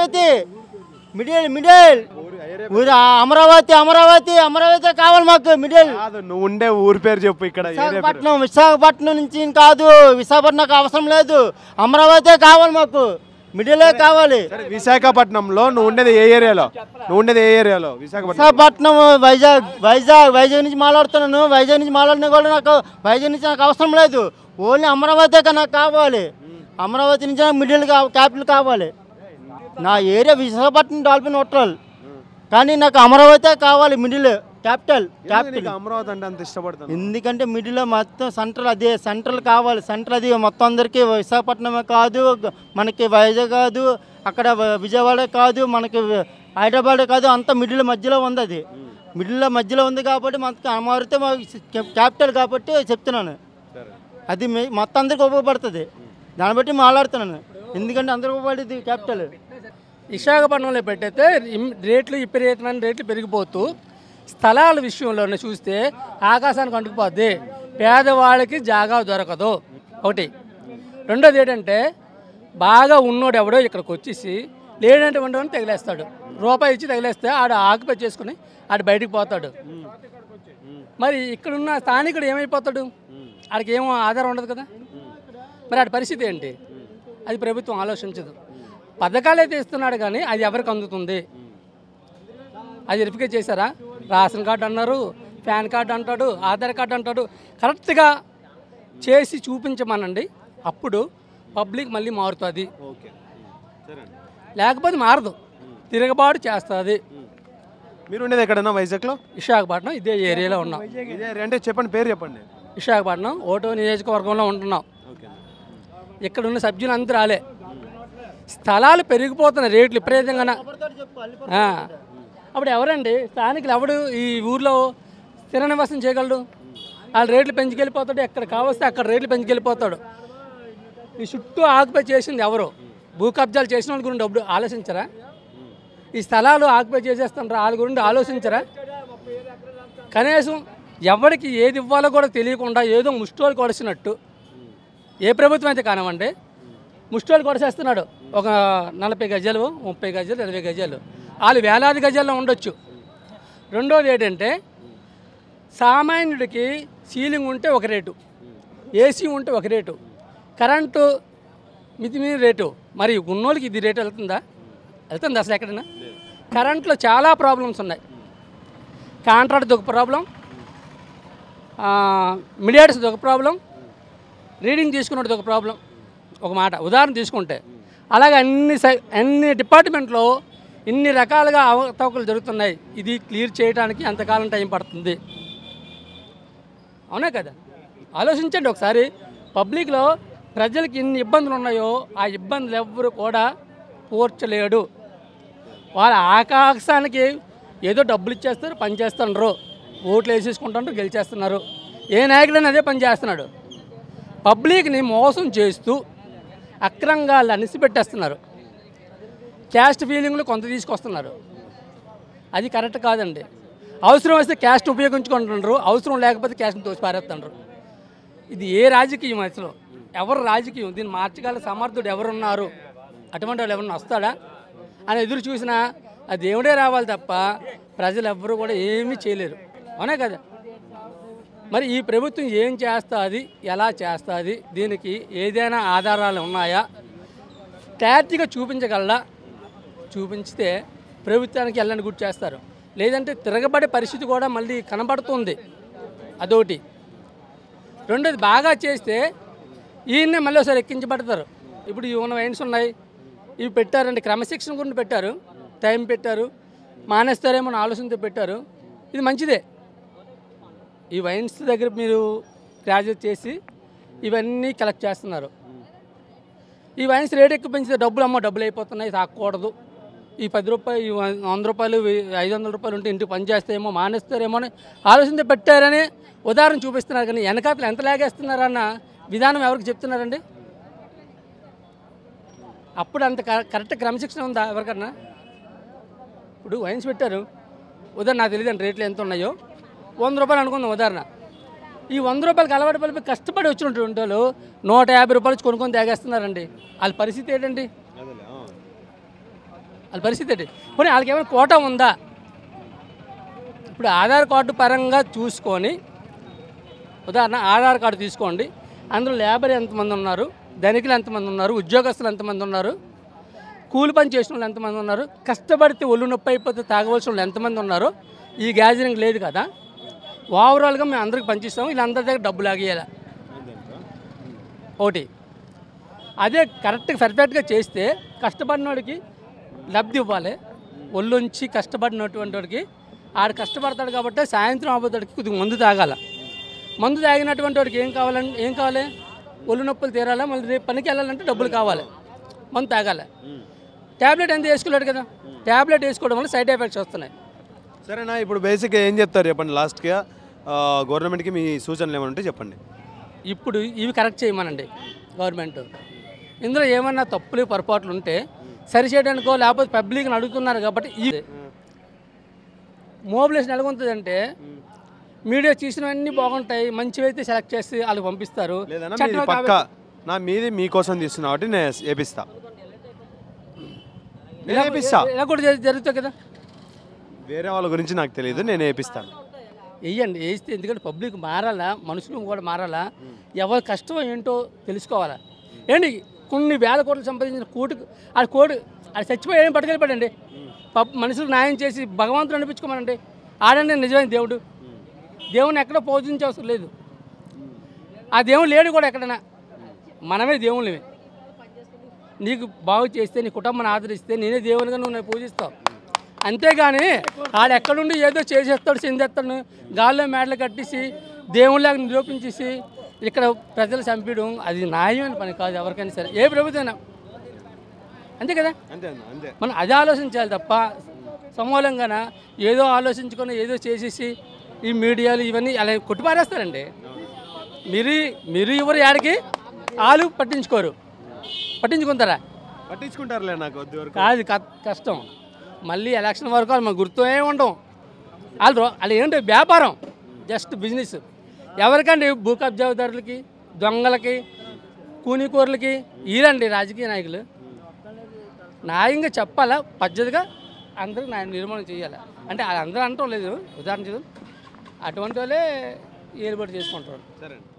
Amaravati middle middle ఊరు అమరావతి అమరావతి అమరావతి కావాలి మాకు మిడిల్ కాదు నువ్వు ఉండే ఊరి పేరు చెప్పు ఇక్కడ ఏరియా పేరు. విశాఖపట్నం విశాఖపట్నం నుంచి కాదు విశాఖపట్నం నాకు అవసరం లేదు అమరావతి కావాలి మాకు మిడిలే కావాలి సరే విశాఖపట్నంలో నువ్వు ఉండేది ఏ ఏరియాలో నువ్వు ఉండేది ఏ ఏరియాలో విశాఖపట్నం విశాఖపట్నం వైజాగ్ వైజాగ్ వైజాగ్ నుంచి మాట్లాడుతున్నాను వైజాగ్ నుంచి మాట్లాడిన కూడా నాకు వైజాగ్ నుంచి నాకు అవసరం లేదు ఓన్లీ అమరావతి నాకు కావాలి అమరావతి నుంచి నాకు మిడిల్ క్యాపిటల్ కావాలి నా ఏరియా విశాఖపట్నం డాల్ఫిన్ హోటల్ కానీ నాకు అమరావతి కావాలి మిడిల్ క్యాపిటల్ ఎందుకు క్యాపిటల్ నీకు అమరావతి అంటే అంత ఇష్టపడతాను ఎందుకంటే మిడిల్లో మొత్తం సెంట్రల్ అదే సెంట్రల్ కావాలి సెంట్రల్ అది మొత్తం అందరికీ విశాఖపట్నమే కాదు మనకి వైజాగ్ కాదు అక్కడ వ- విజయవాడ కాదు మనకి హైదరాబాద్ కాదు అంతా మిడిల్ మధ్యలో ఉంది అది మిడిల్లో మధ్యలో ఉంది కాబట్టి మనకి అమరావతి మా క్యాపిటల్ కాబట్టి చెప్తున్నాను సరే అది మీ- మొత్తం అందరికి ఉపయోగపడుతుంది దాన్ని బట్టి మాట్లాడుతున్నాను ఎందుకంటే అందరికి ఉపయోగపడేది క్యాపిటల్ విశాఖపట్నంలో పెట్టయితే ఇమ్- రేట్లు విపరీతమైన రేట్లు పెరిగిపోతూ స్థలాల విషయంలోనే చూస్తే ఆకాశానికి అంటుకుపోద్ది పేదవాళ్ళకి జాగా దొరకదు ఒకటి రెండోది ఏంటంటే బాగా ఉన్నోడు ఎవడో ఇక్కడికి వచ్చేసి లేనటువంటి వాడిని తగిలేస్తాడు రూపాయి ఇచ్చి తగిలేస్తే ఆడు ఆకుపై చేసుకుని ఆడు బయటికి పోతాడు మరి ఇక్కడున్న స్థానికుడు ఏమైపోతాడు ఆడికి ఏమో ఆధారం ఉండదు కదా మరి ఆడి పరిస్థితి ఏంటి అది ప్రభుత్వం ఆలోచించదు పథకాలు అయితే ఇస్తున్నాడు కానీ అది ఎవరికి అందుతుంది అది వెరిఫికేట్ చేశారా రేషన్ కార్డు అన్నారు పాన్ కార్డు అంటాడు ఆధార్ కార్డు అంటాడు కరెక్ట్గా చేసి చూపించమనండి అప్పుడు పబ్లిక్ మళ్ళీ మారుతుంది ఓకే సరే అండి లేకపోతే మారదు తిరగబాటు చేస్తుంది మీరు ఉండేది ఎక్కడన్నా వైజాగ్లో విశాఖపట్నం ఇదే ఏరియాలో ఉన్నాం ఇదే ఏరియా అంటే చెప్పండి పేరు చెప్పండి విశాఖపట్నం ఓటో నియోజకవర్గంలో ఉంటున్నాం ఓకే ఇక్కడ ఉన్న సభ్యులు అంతా రాలే స్థలాలు పెరిగిపోతున్న రేట్లు విపరీతంగా అప్పుడు ఎవరండి స్థానికులు ఎవడు ఈ ఊర్లో స్థిర నివాసం చేయగలడు వాళ్ళ రేట్లు పెంచుకెళ్ళిపోతాడు ఎక్కడ కావస్తే అక్కడ రేట్లు పెంచుకెళ్ళిపోతాడు ఈ చుట్టూ ఆక్యుపై చేసింది ఎవరు భూ కబ్జాలు చేసిన వాళ్ళ గురించి డబ్బులు ఆలోచించరా ఈ స్థలాలు ఆక్యుపై చేసేస్తుంటారు వాళ్ళ గురించి ఆలోచించరా కనీసం ఎవరికి ఏది ఇవ్వాలో కూడా తెలియకుండా ఏదో ముష్టోలు కొడిసినట్టు ఏ ప్రభుత్వం అయితే కానివ్వండి ముష్టోలు కొడసేస్తున్నాడు ఒక నలభై గజాలు ముప్పై గజాలు ఇరవై గజాలు వాళ్ళు వేలాది గజాల్లో ఉండొచ్చు రెండోది ఏంటంటే సామాన్యుడికి సీలింగ్ ఉంటే ఒక రేటు ఏసీ ఉంటే ఒక రేటు కరెంటు మితిమీరి రేటు మరి ఉన్నోళ్ళకి ఇది రేటు వెళ్తుందా వెళ్తుంది అసలు ఎక్కడైనా కరెంట్లో చాలా ప్రాబ్లమ్స్ ఉన్నాయి కాంట్రాక్ట్ ఒక ప్రాబ్లం మీడియాటర్స్ ఒక ప్రాబ్లం రీడింగ్ తీసుకున్నది ఒక ప్రాబ్లం ఒక మాట ఉదాహరణ తీసుకుంటే అలాగే అన్ని సై అన్ని డిపార్ట్మెంట్లో ఇన్ని రకాలుగా అవతవకలు జరుగుతున్నాయి ఇది క్లియర్ చేయడానికి ఎంతకాలం టైం పడుతుంది అవునా కదా ఆలోచించండి ఒకసారి పబ్లిక్లో ప్రజలకి ఎన్ని ఇబ్బందులు ఉన్నాయో ఆ ఇబ్బందులు ఎవ్వరు కూడా పూడ్చలేడు వాళ్ళ ఆకాశానికి ఏదో డబ్బులు ఇచ్చేస్తారు పని చేస్తున్నారు ఓట్లు వేసేసుకుంటారు గెలిచేస్తున్నారు ఏ నాయకుడైనా అదే పని చేస్తున్నాడు పబ్లిక్ని మోసం చేస్తూ అక్రంగా అనిసిపెట్టేస్తున్నారు క్యాస్ట్ ఫీలింగ్లు కొంత తీసుకొస్తున్నారు అది కరెక్ట్ కాదండి అవసరం వస్తే క్యాస్ట్ ఉపయోగించుకుంటున్నారు అవసరం లేకపోతే క్యాస్ట్ని తోసి పారేస్తున్నారు ఇది ఏ రాజకీయం అసలు ఎవరు రాజకీయం దీన్ని మార్చగల సమర్థుడు ఎవరున్నారు అటువంటి వాళ్ళు ఎవరన్నా వస్తాడా అని ఎదురు చూసినా ఆ దేవుడే రావాలి తప్ప ప్రజలు ఎవ్వరూ కూడా ఏమీ చేయలేరు అవునా కదా మరి ఈ ప్రభుత్వం ఏం చేస్తుంది ఎలా చేస్తుంది దీనికి ఏదైనా ఆధారాలు ఉన్నాయా క్లారిటీగా చూపించగలరా చూపించితే ప్రభుత్వానికి ఎల్లని గుర్తు చేస్తారు లేదంటే తిరగబడే పరిస్థితి కూడా మళ్ళీ కనబడుతుంది అదొకటి రెండోది బాగా చేస్తే ఈయన్నే మళ్ళీ ఒకసారి ఎక్కించబడతారు ఇప్పుడు ఈ ఉన్న వైన్స్ ఉన్నాయి ఇవి పెట్టారండి క్రమశిక్షణ గురించి పెట్టారు టైం పెట్టారు మానేస్తారేమో అని ఆలోచనతో పెట్టారు ఇది మంచిదే ఈ వైన్స్ దగ్గర మీరు గ్రాడ్యుయేట్ చేసి ఇవన్నీ కలెక్ట్ చేస్తున్నారు ఈ వైన్స్ రేట్ ఎక్కువ పెంచితే డబ్బులు అమ్మో డబ్బులు అయిపోతున్నాయి తాకూడదు ఈ పది రూపాయలు ఈ వంద రూపాయలు వెయ్యి- ఐదు వందల రూపాయలు ఉంటే ఇంటికి పని చేస్తేమో మానేస్తారేమో అని ఆలోచనతో పెట్టారని ఉదాహరణ చూపిస్తున్నారు కానీ వెనకాతలు ఎంత లాగేస్తున్నారన్న విధానం ఎవరికి చెప్తున్నారండి అప్పుడు అంత కర- కరెక్ట్ క్రమశిక్షణ ఉందా ఎవరికన్నా ఇప్పుడు వైన్స్ పెట్టారు ఉదాహరణ నాకు తెలియదు రేట్లు ఎంత ఉన్నాయో వంద రూపాయలు అనుకుందాం ఉదాహరణ ఈ వంద రూపాయలకి అలవాటు పడిపోయి కష్టపడి వచ్చినటువంటి వాళ్ళు నూట యాభై రూపాయలు ఇచ్చి కొనుక్కొని తాగేస్తున్నారండి వాళ్ళ పరిస్థితి ఏంటండి వాళ్ళ పరిస్థితి ఏంటి పోనీ వాళ్ళకి ఏమైనా కోట ఉందా ఇప్పుడు ఆధార్ కార్డు పరంగా చూసుకొని ఉదాహరణ ఆధార్ కార్డు తీసుకోండి అందులో లేబర్ ఎంతమంది ఉన్నారు ధనికులు ఎంతమంది ఉన్నారు ఉద్యోగస్తులు ఎంతమంది ఉన్నారు కూలి పని చేసిన వాళ్ళు ఎంతమంది ఉన్నారు కష్టపడితే ఒళ్ళు నొప్పి అయిపోతే తాగవలసిన వాళ్ళు ఎంతమంది ఉన్నారు ఈ గ్యాదరింగ్ లేదు కదా ఓవరాల్గా మేము అందరికి పంచిస్తాము వీళ్ళందరి దగ్గర డబ్బులు ఆగేయాలి ఒకటి అదే కరెక్ట్గా పర్ఫెక్ట్గా చేస్తే కష్టపడినోడికి లబ్ధి ఇవ్వాలి ఒళ్ళొంచి కష్టపడినటువంటి వాడికి ఆడు కష్టపడతాడు కాబట్టి సాయంత్రం అవ్వతాడికి కొద్దిగా మందు తాగాల మందు తాగినటువంటి వాడికి ఏం కావాలంటే ఏం కావాలి ఒళ్ళు నొప్పులు తీరాలా మళ్ళీ రేపు పనికి వెళ్ళాలంటే డబ్బులు కావాలి మందు తాగాలి ట్యాబ్లెట్ ఎంత వేసుకోలేడు కదా ట్యాబ్లెట్ వేసుకోవడం వల్ల సైడ్ ఎఫెక్ట్స్ వస్తున్నాయి సరేనా ఇప్పుడు బేసిక్గా ఏం చెప్తారు చెప్పండి లాస్ట్గా గవర్నమెంట్కి మీ సూచనలు ఏమైనా ఉంటే చెప్పండి ఇప్పుడు ఇవి కరెక్ట్ చేయమనండి గవర్నమెంట్ ఇందులో ఏమన్నా తప్పులు పొరపాట్లు ఉంటే సరి చేయడానికో లేకపోతే పబ్లిక్ని అడుగుతున్నారు కాబట్టి ఈ మోబిలేషన్ ఎలాగుంటుందంటే మీడియా తీసినవన్నీ బాగుంటాయి మంచివైతే సెలెక్ట్ చేసి వాళ్ళకి పంపిస్తారు లేదన్నా చెడ్డవి మీది పక్క నా మీది మీకోసం తీస్తున్నా కాబట్టి నేను వేపిస్తా నేను ఇలా- వేపిస్తా ఇలా కూడా జరు- జరుగుతాయి కదా వేరే వాళ్ళ గురించి నాకు తెలియదు నేను వేపిస్తాను వేయండి వేస్తే ఎందుకంటే పబ్లిక్ మారాలా మనుషులు కూడా మారాలా ఎవరి కష్టం ఏంటో తెలుసుకోవాలా ఏంటి కొన్ని వేల కోట్లు సంపాదించిన కోటి ఆ కోటి అది చచ్చిపోయి ఏం పట్టుకెళ్ళిపోడండి పబ్ మనుషులకు న్యాయం చేసి భగవంతుడు అనిపించుకోమనండి ఆడండి నిజమైన దేవుడు దేవుని ఎక్కడ పూజించే అవసరం లేదు ఆ దేవుడు లేడు కూడా ఎక్కడైనా మనమే దేవుళ్ళమే నీకు బాగు చేస్తే నీ కుటుంబాన్ని ఆదరిస్తే నేనే దేవునిగా నువ్వు నన్ను పూజిస్తావు అంతేగాని ఆడు ఎక్కడుండి ఏదో చేసేస్తాడు చెందేస్తాడు గాల్లో మేడలు కట్టేసి దేవుళ్ళగా నిరూపించేసి ఇక్కడ ప్రజలు చంపడం అది న్యాయమైన పని కాదు ఎవరికైనా సరే ఏ ప్రభుత్వం అంతే కదా అంతే అన్న అంతే మనం అది ఆలోచించాలి తప్ప సమూలంగాన ఏదో ఆలోచించుకొని ఏదో చేసేసి ఈ మీడియాలు ఇవన్నీ అలా కొట్టిపారేస్తారండి మీరు మీరు ఎవరు యాడికి వాళ్ళు పట్టించుకోరు పట్టించుకుంటారా పట్టించుకుంటారులే నాకు వద్దు వరకు కాదు క- కష్టం మళ్ళీ ఎలక్షన్ వరకు వాళ్ళు మాకు గుర్తు ఏమి ఉండవు వాళ్ళు రో- వాళ్ళు ఏంటి వ్యాపారం జస్ట్ బిజినెస్ ఎవరికండి భూ కబ్జాదారులకి దొంగలకి కూనికూరలకి వీళ్ళండి రాజకీయ నాయకులు న్యాయంగా చెప్పాలా పద్ధతిగా అందరూ న్యాయ నిర్మాణం చేయాలి అంటే అందరూ అంటాం లేదు ఉదాహరణ చూద్దాం అటువంటి వాళ్ళే ఏలుబడి చేసుకుంటారు సరే